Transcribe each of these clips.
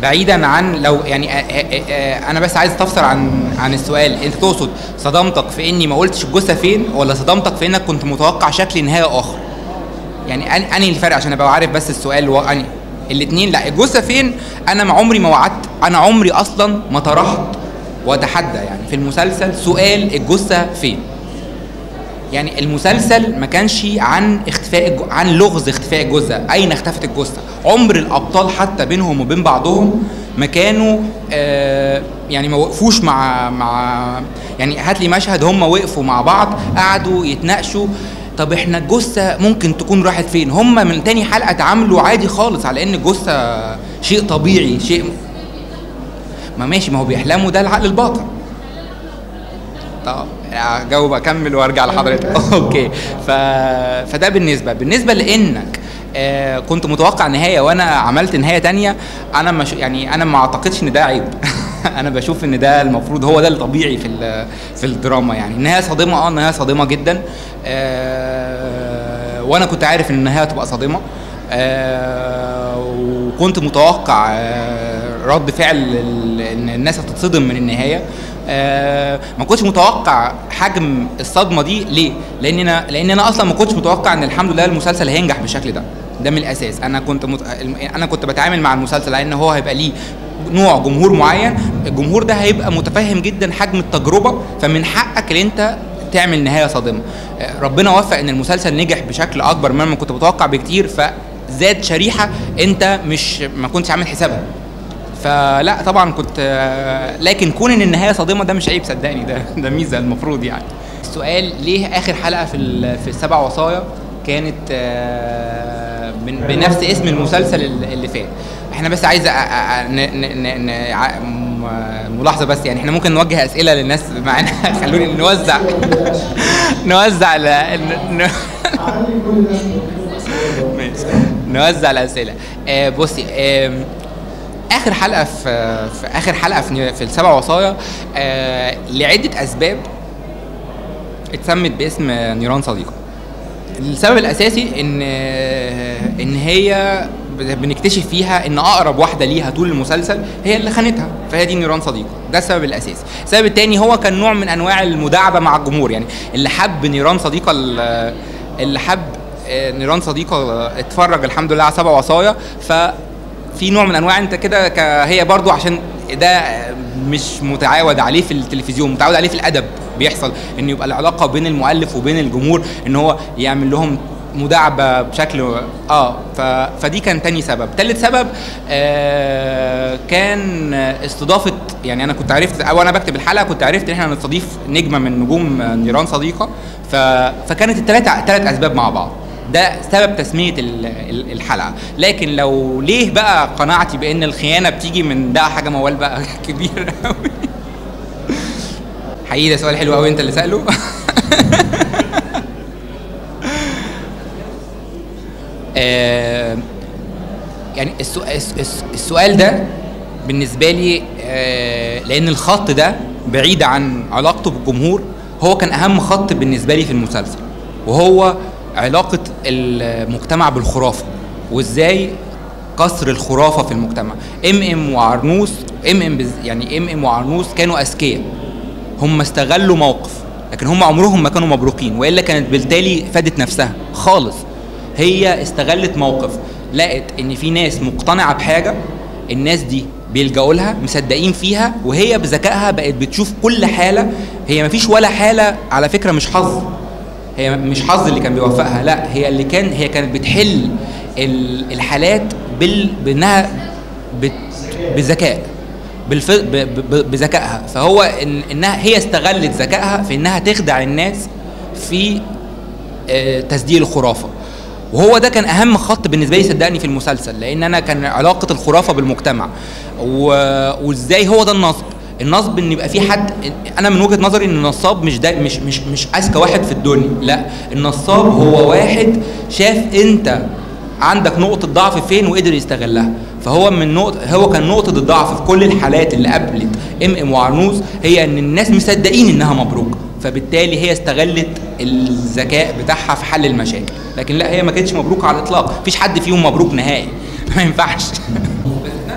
بعيدا عن لو يعني آه، آه، آه، انا بس عايز استفسر عن عن السؤال انت تقصد صدمتك في اني ما قلتش الجثه فين ولا صدمتك في انك كنت متوقع شكل نهايه اخر يعني أن- انهي الفرق عشان ابقى عارف بس السؤال و... يعني الاثنين لا الجثه فين انا ما عمري ما وعدت انا عمري اصلا ما طرحت واتحدى يعني في المسلسل سؤال الجثه فين يعني المسلسل ما كانش عن اختفاء الج... عن لغز اختفاء الجثه اين اختفت الجثه عمر الابطال حتى بينهم وبين بعضهم ما كانوا آه يعني ما وقفوش مع مع يعني هات لي مشهد هم وقفوا مع بعض قعدوا يتناقشوا طب احنا الجثه ممكن تكون راحت فين هم من تاني حلقه اتعاملوا عادي خالص على ان الجثه شيء طبيعي شيء ما ماشي ما هو بيحلموا ده العقل الباطن طب اجاوب اكمل وارجع لحضرتك اوكي ف... فده بالنسبه بالنسبه لانك آه كنت متوقع نهايه وانا عملت نهايه تانية انا مش يعني انا ما اعتقدش ان ده عيب انا بشوف ان ده المفروض هو ده الطبيعي في ال- في الدراما يعني النهايه صادمه اه النهايه صادمه جدا آه وانا كنت عارف ان النهايه هتبقى صادمه آه وكنت متوقع آه رد فعل ال- ان الناس هتتصدم من النهايه آه ما كنتش متوقع حجم الصدمه دي ليه؟ لان انا لان انا اصلا ما كنتش متوقع ان الحمد لله المسلسل هينجح بالشكل ده ده من الاساس انا كنت مت... انا كنت بتعامل مع المسلسل على ان هو هيبقى ليه نوع جمهور معين الجمهور ده هيبقى متفهم جدا حجم التجربه فمن حقك ان انت تعمل نهايه صادمه آه، ربنا وفق ان المسلسل نجح بشكل اكبر مما كنت متوقع بكتير فزاد شريحه انت مش ما كنتش عامل حسابها فلا طبعا كنت آه، لكن كون ان النهايه صادمه ده مش عيب صدقني ده ده ميزه المفروض يعني السؤال ليه اخر حلقه في ال- في السبع وصايا كانت آه، من بنفس اسم المسلسل اللي اللي فات احنا بس عايز أ- أ- أ- ن- ن- ن- ن- ع- م- ملاحظه بس يعني احنا ممكن نوجه اسئله للناس معانا خلوني نوزع نوزع ل- ن- ن- ماشي نوزع الاسئله آه بصي آم، اخر حلقه في في اخر حلقه في في السبع وصايا آه لعده اسباب اتسمت باسم نيران صديقه السبب الاساسي ان ان هي بنكتشف فيها ان اقرب واحده ليها طول المسلسل هي اللي خانتها فهي دي نيران صديقه ده السبب الاساسي السبب الثاني هو كان نوع من انواع المداعبه مع الجمهور يعني اللي حب نيران صديقه ال- اللي حب آه، نيران صديقه اتفرج الحمد لله على سبع وصايا ففي نوع من انواع انت كده ك- هي برضو عشان ده مش متعود عليه في التلفزيون متعود عليه في الادب بيحصل ان يبقى العلاقه بين المؤلف وبين الجمهور ان هو يعمل لهم مداعبه بشكل اه ف... فدي كان تاني سبب تالت سبب آه كان استضافه يعني انا كنت عرفت او انا بكتب الحلقه كنت عرفت ان احنا هنستضيف نجمه من نجوم نيران صديقه ف... فكانت الثلاثه ثلاث اسباب مع بعض ده سبب تسميه ال- ال- الحلقه لكن لو ليه بقى قناعتي بان الخيانه بتيجي من ده حاجه موال بقى كبير قوي حقيقي ده سؤال حلو قوي انت اللي ساله آه، يعني السو- الس- الس- السؤال ده بالنسبه لي آه، لان الخط ده بعيد عن علاقته بالجمهور هو كان اهم خط بالنسبه لي في المسلسل وهو علاقه المجتمع بالخرافه وازاي كسر الخرافه في المجتمع ام ام وعرنوس ام ام بز- يعني ام ام وعرنوس كانوا اذكياء هم استغلوا موقف لكن هم عمرهم ما كانوا مبروكين والا كانت بالتالي فادت نفسها خالص هي استغلت موقف لقت ان في ناس مقتنعه بحاجه الناس دي بيلجأوا لها مصدقين فيها وهي بذكائها بقت بتشوف كل حاله هي مفيش ولا حاله على فكره مش حظ هي مش حظ اللي كان بيوفقها لا هي اللي كان هي كانت بتحل ال- الحالات بال بانها بت بذكاء بالف... ب... ب... بذكائها فهو إن... انها هي استغلت ذكائها في انها تخدع الناس في آه، تصديق الخرافه وهو ده كان اهم خط بالنسبه لي صدقني في المسلسل لان انا كان علاقه الخرافه بالمجتمع و... وازاي هو ده النصب النصب ان يبقى في حد انا من وجهه نظري ان النصاب مش ده مش مش مش اذكى واحد في الدنيا لا النصاب هو واحد شاف انت عندك نقطة ضعف فين وقدر يستغلها فهو من نقطة هو كان نقطة الضعف في كل الحالات اللي قابلت ام ام وعرنوس هي ان الناس مصدقين انها مبروكة فبالتالي هي استغلت الذكاء بتاعها في حل المشاكل لكن لا هي ما كانتش مبروكة على الاطلاق مفيش حد فيهم مبروك نهائي ما ينفعش بس في نفس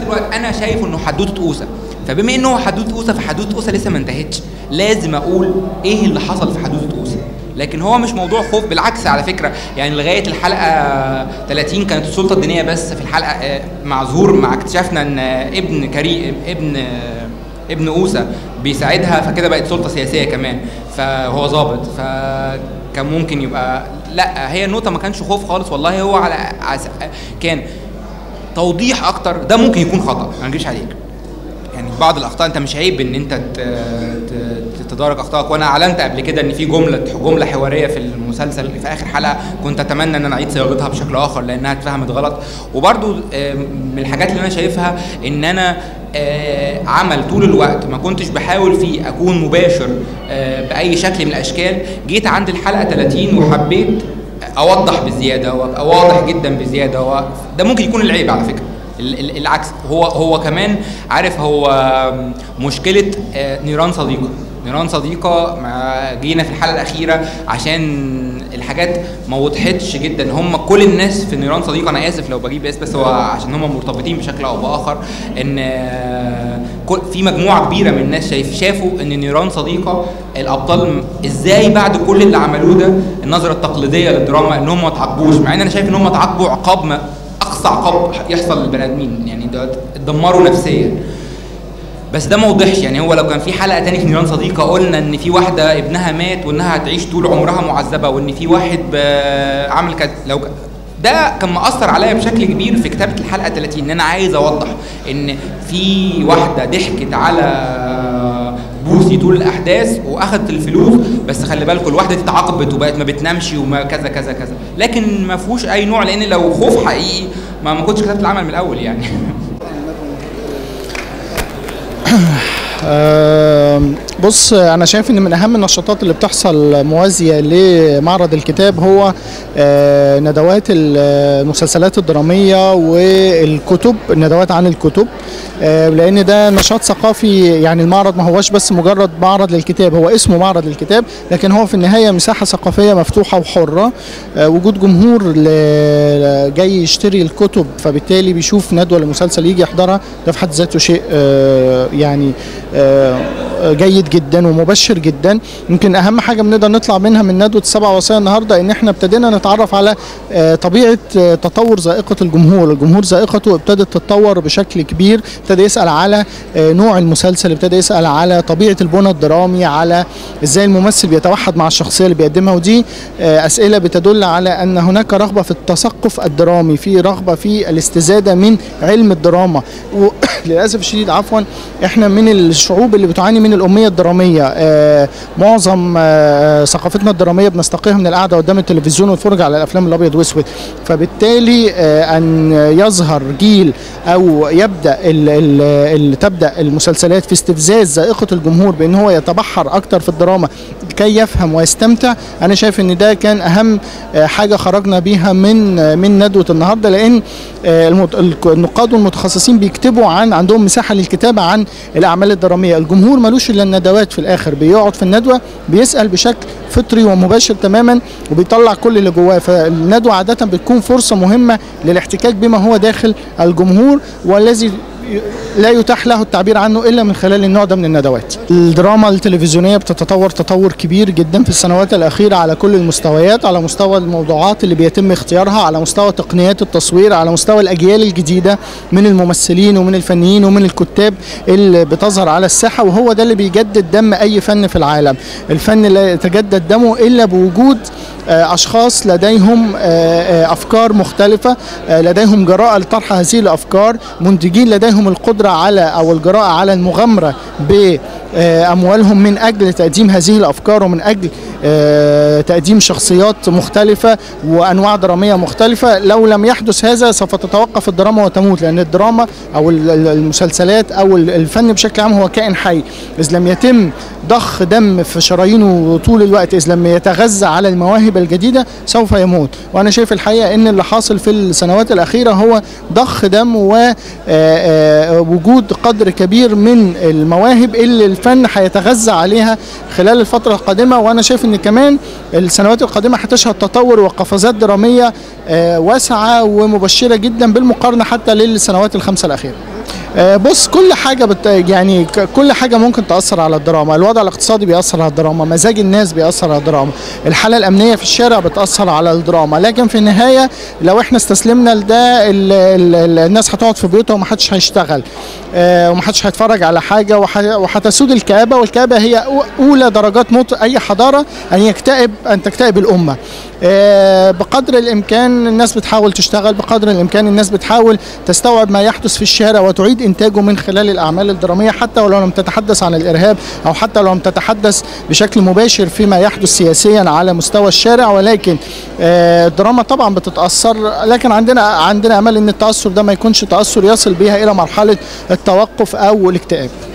الوقت انا شايف انه حدوته اوسه فبما انه هو حدوته اوسه فحدوته اوسه لسه ما انتهتش لازم اقول ايه اللي حصل في حدوته اوسه لكن هو مش موضوع خوف بالعكس على فكره يعني لغايه الحلقه 30 كانت السلطه الدينيه بس في الحلقه آه، مع ظهور مع اكتشافنا ان آه، ابن كريم ابن آه، ابن اوسه بيساعدها فكده بقت سلطه سياسيه كمان فهو ظابط فكان ممكن يبقى لا هي النقطه ما كانش خوف خالص والله هو على عس- كان توضيح اكتر ده ممكن يكون خطا ما نجيش عليك يعني بعض الاخطاء انت مش عيب ان انت ت- ت- تتدارك اخطائك وانا اعلنت قبل كده ان في جمله جمله حواريه في المسلسل في اخر حلقه كنت اتمنى ان انا اعيد صياغتها بشكل اخر لانها اتفهمت غلط وبرده من الحاجات اللي انا شايفها ان انا آه، عمل طول الوقت ما كنتش بحاول فيه اكون مباشر آه، باي شكل من الاشكال جيت عند الحلقه 30 وحبيت اوضح بزياده وابقى واضح جدا بزياده و... ده ممكن يكون العيب على فكره ال- ال- العكس هو هو كمان عارف هو مشكله آه، نيران صديقه نيران صديقه ما جينا في الحلقه الاخيره عشان الحاجات ما وضحتش جدا هم كل الناس في نيران صديقه انا اسف لو بجيب اسم بس هو عشان هم مرتبطين بشكل او باخر ان آه، كل- في مجموعه كبيره من الناس شايف شافوا ان نيران صديقه الابطال م- ازاي بعد كل اللي عملوه ده النظره التقليديه للدراما ان هم ما تعاقبوش مع ان انا شايف ان هم اتعاقبوا عقاب ما اقصى عقاب يحصل للبني ادمين يعني ده اتدمروا نفسيا بس ده ما وضحش يعني هو لو كان في حلقه تاني في نيران صديقه قلنا ان في واحده ابنها مات وانها هتعيش طول عمرها معذبه وان في واحد ب- عامل كده لو ك- ده كان مأثر عليا بشكل كبير في كتابه الحلقه 30 ان انا عايز اوضح ان في واحده ضحكت على بوسي طول الاحداث واخدت الفلوس بس خلي بالكم الواحده دي اتعاقبت وبقت ما بتنامش وما كذا كذا كذا لكن ما فيهوش اي نوع لان لو خوف حقيقي ما ما كنتش كتبت العمل من الاول يعني آم، بص انا شايف ان من اهم النشاطات اللي بتحصل موازيه لمعرض الكتاب هو آه، ندوات المسلسلات الدراميه والكتب الندوات عن الكتب آه، لان ده نشاط ثقافي يعني المعرض ما هوش بس مجرد معرض للكتاب هو اسمه معرض للكتاب لكن هو في النهايه مساحه ثقافيه مفتوحه وحره آه، وجود جمهور ل- جاي يشتري الكتب فبالتالي بيشوف ندوه لمسلسل يجي يحضرها ده في حد ذاته شيء آه، يعني آه، جيد جدا ومبشر جدا يمكن اهم حاجه بنقدر نطلع منها من ندوه السبع وصايا النهارده ان احنا ابتدينا نتعرف على آه، طبيعه آه، تطور ذائقه الجمهور الجمهور ذائقته ابتدت تتطور بشكل كبير ابتدى يسال على آه، نوع المسلسل ابتدى يسال على طبيعه البنى الدرامي على ازاي الممثل بيتوحد مع الشخصيه اللي بيقدمها ودي آه، اسئله بتدل على ان هناك رغبه في التثقف الدرامي في رغبه في الاستزاده من علم الدراما وللاسف الشديد عفوا احنا من الشعوب اللي بتعاني من الاميه الدراميه آه، معظم آه، ثقافتنا الدراميه بنستقيها من القعده قدام التلفزيون والفرجه على الافلام الابيض واسود فبالتالي آه، ان يظهر جيل او يبدا ال ال ال تبدا المسلسلات في استفزاز ذائقه الجمهور بان هو يتبحر اكتر في الدراما كي يفهم ويستمتع انا شايف ان ده كان اهم آه، حاجه خرجنا بيها من آه، من ندوه النهارده لان آه، المت- الك- النقاد والمتخصصين بيكتبوا عن عندهم مساحه للكتابه عن الاعمال الدراميه الجمهور ملوش الا الندوات في الاخر بيقعد في الندوه بيسال بشكل فطري ومباشر تماما وبيطلع كل اللي جواه فالندوه عاده بتكون فرصه مهمه للاحتكاك بما هو داخل الجمهور والذي لا يتاح له التعبير عنه الا من خلال النوع ده من الندوات. الدراما التلفزيونيه بتتطور تطور كبير جدا في السنوات الاخيره على كل المستويات، على مستوى الموضوعات اللي بيتم اختيارها، على مستوى تقنيات التصوير، على مستوى الاجيال الجديده من الممثلين ومن الفنيين ومن الكتاب اللي بتظهر على الساحه وهو ده اللي بيجدد دم اي فن في العالم. الفن لا يتجدد دمه الا بوجود آه، اشخاص لديهم آه، آه، افكار مختلفه آه، لديهم جراءه لطرح هذه الافكار منتجين لديهم القدره على او الجراءه على المغامره باموالهم من اجل تقديم هذه الافكار ومن اجل آه، تقديم شخصيات مختلفه وانواع دراميه مختلفه لو لم يحدث هذا سوف تتوقف الدراما وتموت لان الدراما او ال- ال- المسلسلات او ال- الفن بشكل عام هو كائن حي اذ لم يتم ضخ دم في شرايينه طول الوقت اذ لم يتغذى على المواهب الجديده سوف يموت وانا شايف الحقيقه ان اللي حاصل في السنوات الاخيره هو ضخ دم ووجود قدر كبير من المواهب اللي الفن هيتغذى عليها خلال الفتره القادمه وانا شايف ان كمان السنوات القادمه هتشهد تطور وقفزات دراميه آه، واسعه ومبشره جدا بالمقارنه حتى للسنوات الخمسه الاخيره آه، بص كل حاجة بت يعني ك- كل حاجة ممكن تأثر على الدراما، الوضع الاقتصادي بيأثر على الدراما، مزاج الناس بيأثر على الدراما، الحالة الأمنية في الشارع بتأثر على الدراما، لكن في النهاية لو احنا استسلمنا لده ال- ال- ال- الناس هتقعد في بيوتها ومحدش هيشتغل آه، ومحدش هيتفرج على حاجة وح- وهتسود الكآبة والكآبة هي أو- أولى درجات موت أي حضارة أن يكتئب أن تكتئب الأمة. آه، بقدر الامكان الناس بتحاول تشتغل بقدر الامكان الناس بتحاول تستوعب ما يحدث في الشارع وتعيد انتاجه من خلال الاعمال الدراميه حتى ولو لم تتحدث عن الارهاب او حتى لو لم تتحدث بشكل مباشر فيما يحدث سياسيا على مستوى الشارع ولكن آه، الدراما طبعا بتتاثر لكن عندنا عندنا امل ان التاثر ده ما يكونش تاثر يصل بها الى مرحله التوقف او الاكتئاب